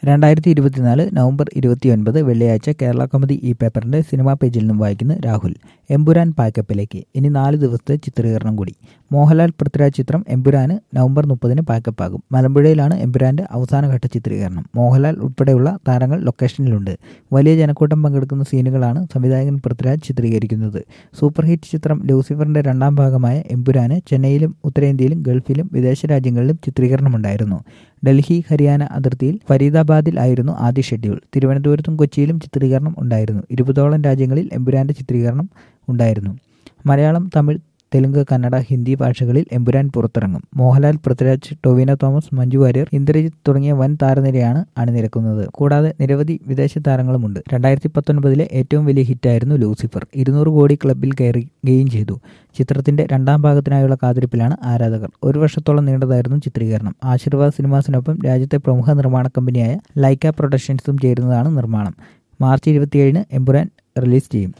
രണ്ടായിരത്തി ഇരുപത്തിനാല് നവംബർ ഇരുപത്തിയൊൻപത് വെള്ളിയാഴ്ച കേരള കൗമുദി ഈ പേപ്പറിന്റെ സിനിമാ പേജിൽ നിന്നും വായിക്കുന്നു രാഹുൽ എമ്പുരാൻ പാക്കപ്പിലേക്ക് ഇനി നാല് ദിവസത്തെ ചിത്രീകരണം കൂടി മോഹൻലാൽ പൃഥ്വിരാജ് ചിത്രം എമ്പുരാന് നവംബർ മുപ്പതിന് പാക്കപ്പാകും മലമ്പുഴയിലാണ് എമ്പുരാന്റെ അവസാനഘട്ട ചിത്രീകരണം മോഹൻലാൽ ഉൾപ്പെടെയുള്ള താരങ്ങൾ ലൊക്കേഷനിലുണ്ട് വലിയ ജനക്കൂട്ടം പങ്കെടുക്കുന്ന സീനുകളാണ് സംവിധായകൻ പൃഥ്വിരാജ് ചിത്രീകരിക്കുന്നത് സൂപ്പർ ഹിറ്റ് ചിത്രം ലൂസിഫറിന്റെ രണ്ടാം ഭാഗമായ എമ്പുരാന് ചെന്നൈയിലും ഉത്തരേന്ത്യയിലും ഗൾഫിലും വിദേശ രാജ്യങ്ങളിലും ചിത്രീകരണമുണ്ടായിരുന്നു ഡൽഹി ഹരിയാന അതിർത്തിയിൽ ഫരീദാബാദിൽ ആയിരുന്നു ആദ്യ ഷെഡ്യൂൾ തിരുവനന്തപുരത്തും കൊച്ചിയിലും ചിത്രീകരണം ഉണ്ടായിരുന്നു ഇരുപതോളം രാജ്യങ്ങളിൽ എമ്പുരാന്റെ ചിത്രീകരണം ഉണ്ടായിരുന്നു മലയാളം തമിഴ് തെലുങ്ക് കന്നഡ ഹിന്ദി ഭാഷകളിൽ എമ്പുരാൻ പുറത്തിറങ്ങും മോഹൻലാൽ പൃഥ്വിരാജ് ടൊവിനോ തോമസ് മഞ്ജു വാര്യർ ഇന്ദ്രജിത്ത് തുടങ്ങിയ വൻ താരനിരയാണ് അണിനിരക്കുന്നത് കൂടാതെ നിരവധി വിദേശ താരങ്ങളുമുണ്ട് രണ്ടായിരത്തി പത്തൊൻപതിലെ ഏറ്റവും വലിയ ഹിറ്റായിരുന്നു ലൂസിഫർ ഇരുന്നൂറ് കോടി ക്ലബിൽ കയറുകയും ചെയ്തു ചിത്രത്തിന്റെ രണ്ടാം ഭാഗത്തിനായുള്ള കാത്തിരിപ്പിലാണ് ആരാധകർ ഒരു വർഷത്തോളം നീണ്ടതായിരുന്നു ചിത്രീകരണം ആശീർവാദ് സിനിമാസിനൊപ്പം രാജ്യത്തെ പ്രമുഖ നിർമ്മാണ കമ്പനിയായ ലൈക്ക പ്രൊഡക്ഷൻസും ചേരുന്നതാണ് നിർമ്മാണം മാർച്ച് ഇരുപത്തിയേഴിന് എമ്പുരാൻ റിലീസ് ചെയ്യും